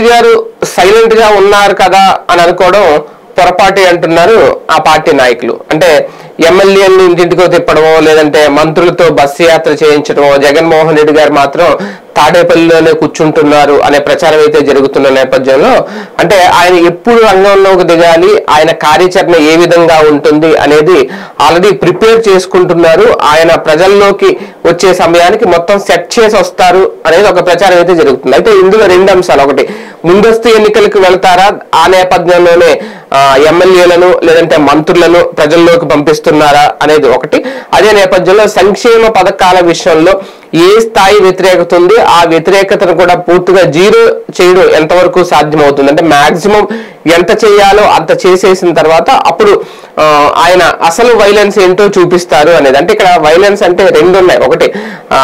గారు సైలెంట్ గా ఉన్నారు కదా అని అనుకోవడం పొరపాటే అంటున్నారు ఆ పార్టీ నాయకులు అంటే ఎమ్మెల్యేలను ఇంటింటికో తిప్పడమో లేదంటే మంత్రులతో బస్సు యాత్ర చేయించడమో జగన్మోహన్ రెడ్డి గారు మాత్రం తాడేపల్లిలోనే కూర్చుంటున్నారు అనే ప్రచారం అయితే జరుగుతున్న నేపథ్యంలో అంటే ఆయన ఎప్పుడు రంగంలోకి దిగాలి ఆయన కార్యాచరణ ఏ విధంగా ఉంటుంది అనేది ఆల్రెడీ ప్రిపేర్ చేసుకుంటున్నారు ఆయన ప్రజల్లోకి వచ్చే సమయానికి మొత్తం సెట్ చేసి వస్తారు అనేది ఒక ప్రచారం అయితే జరుగుతుంది అయితే ఇందులో రెండు అంశాలు ఒకటి ముందస్తు ఎన్నికలకు వెళ్తారా ఆ నేపథ్యంలోనే ఆ, ఎమ్మెల్యేలను లేదంటే మంత్రులను ప్రజల్లోకి పంపిస్తున్నారా అనేది ఒకటి అదే నేపథ్యంలో సంక్షేమ పథకాల విషయంలో ఏ స్థాయి వ్యతిరేకత ఉంది ఆ వ్యతిరేకతను కూడా పూర్తిగా జీరో చేయడం ఎంతవరకు సాధ్యమవుతుంది అంటే మాక్సిమం ఎంత చేయాలో అంత చేసేసిన తర్వాత అప్పుడు ఆ, ఆయన అసలు వైలెన్స్ ఏంటో చూపిస్తారు అనేది అంటే ఇక్కడ వైలెన్స్ అంటే రెండు ఉన్నాయి ఒకటి ఆ,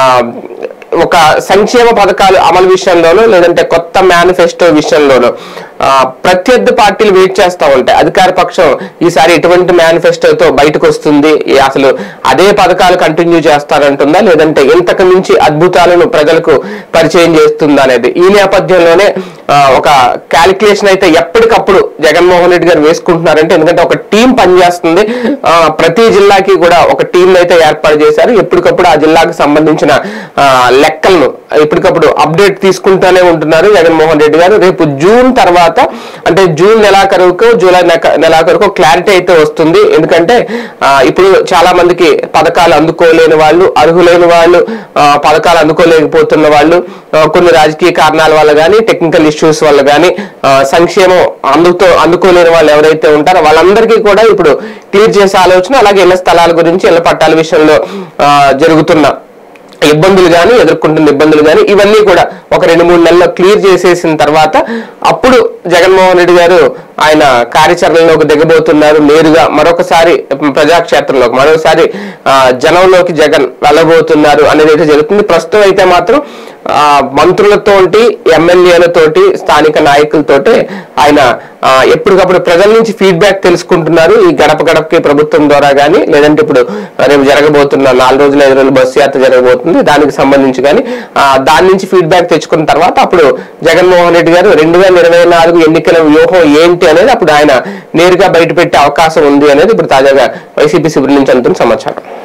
ఒక సంక్షేమ పథకాలు అమలు విషయంలోనూ లేదంటే కొత్త మేనిఫెస్టో విషయంలోనూ ఆ, ప్రత్యర్థి పార్టీలు వెయిట్ చేస్తూ ఉంటాయి అధికార పక్షం ఈసారి ఎటువంటి మేనిఫెస్టోతో బయటకు వస్తుంది ఏ- అసలు అదే పథకాలు కంటిన్యూ చేస్తారంటుందా లేదంటే ఇంతకు మించి అద్భుతాలను ప్రజలకు పరిచయం చేస్తుందా అనేది ఈ నేపథ్యంలోనే ఆ, ఒక క్యాలిక్యులేషన్ అయితే ఎప్పటికప్పుడు జగన్మోహన్ రెడ్డి గారు వేసుకుంటున్నారంటే ఎందుకంటే ఒక టీం పనిచేస్తుంది ఆ, ప్రతి జిల్లాకి కూడా ఒక టీం అయితే ఏర్పాటు చేశారు ఎప్పటికప్పుడు ఆ జిల్లాకు సంబంధించిన ఆ, లెక్కలను ఎప్పటికప్పుడు అప్డేట్ తీసుకుంటూనే ఉంటున్నారు జగన్మోహన్ రెడ్డి గారు రేపు జూన్ తర్వాత అంటే జూన్ నెలాఖరుకు జూలై నెక- నెలాఖరుకు క్లారిటీ అయితే వస్తుంది ఎందుకంటే ఆ, ఇప్పుడు చాలా మందికి పథకాలు అందుకోలేని వాళ్ళు అర్హులైన వాళ్ళు ఆ, పథకాలు అందుకోలేకపోతున్న వాళ్ళు ఆ, కొన్ని రాజకీయ కారణాల వల్ల కానీ టెక్నికల్ ఇష్యూస్ వల్ల కానీ సంక్షేమం అందుతో అందుకోలేని వాళ్ళు ఎవరైతే ఉంటారో వాళ్ళందరికీ కూడా ఇప్పుడు క్లియర్ చేసే ఆలోచన అలాగే ఇళ్ల స్థలాల గురించి ఇళ్ల పట్టాల విషయంలో ఆ, జరుగుతున్న ఇబ్బందులు కానీ ఎదుర్కొంటున్న ఇబ్బందులు కానీ ఇవన్నీ కూడా ఒక రెండు మూడు నెలల్లో క్లియర్ చేసేసిన తర్వాత అప్పుడు జగన్మోహన్ రెడ్డి గారు ఆయన కార్యాచరణలోకి దిగబోతున్నారు నేరుగా మరొకసారి ప్రజాక్షేత్రంలోకి మరొకసారి ఆ, జనంలోకి జగన్ వెళ్ళబోతున్నారు అనేది అయితే జరుగుతుంది ప్రస్తుతం అయితే మాత్రం ఆ, మంత్రులతోటి ఎమ్మెల్యేలతోటి స్థానిక నాయకులతోటి ఆయన ఆ, ఎప్పటికప్పుడు ప్రజల నుంచి ఫీడ్బ్యాక్ తెలుసుకుంటున్నారు ఈ గడప గడపకి ప్రభుత్వం ద్వారా కానీ లేదంటే ఇప్పుడు రేపు జరగబోతున్న నాలుగు రోజుల ఐదు రోజులు బస్సు యాత్ర జరగబోతుంది దానికి సంబంధించి కానీ ఆ, దాని నుంచి ఫీడ్బ్యాక్ తెచ్చుకున్న తర్వాత అప్పుడు జగన్మోహన్ రెడ్డి గారు రెండు వేల ఇరవై నాలుగు ఎన్నికల వ్యూహం ఏంటి అనేది అప్పుడు ఆయన నేరుగా బయట పెట్టే అవకాశం ఉంది అనేది ఇప్పుడు తాజాగా వైసీపీ శిబిరం నుంచి అందుతున్న సమాచారం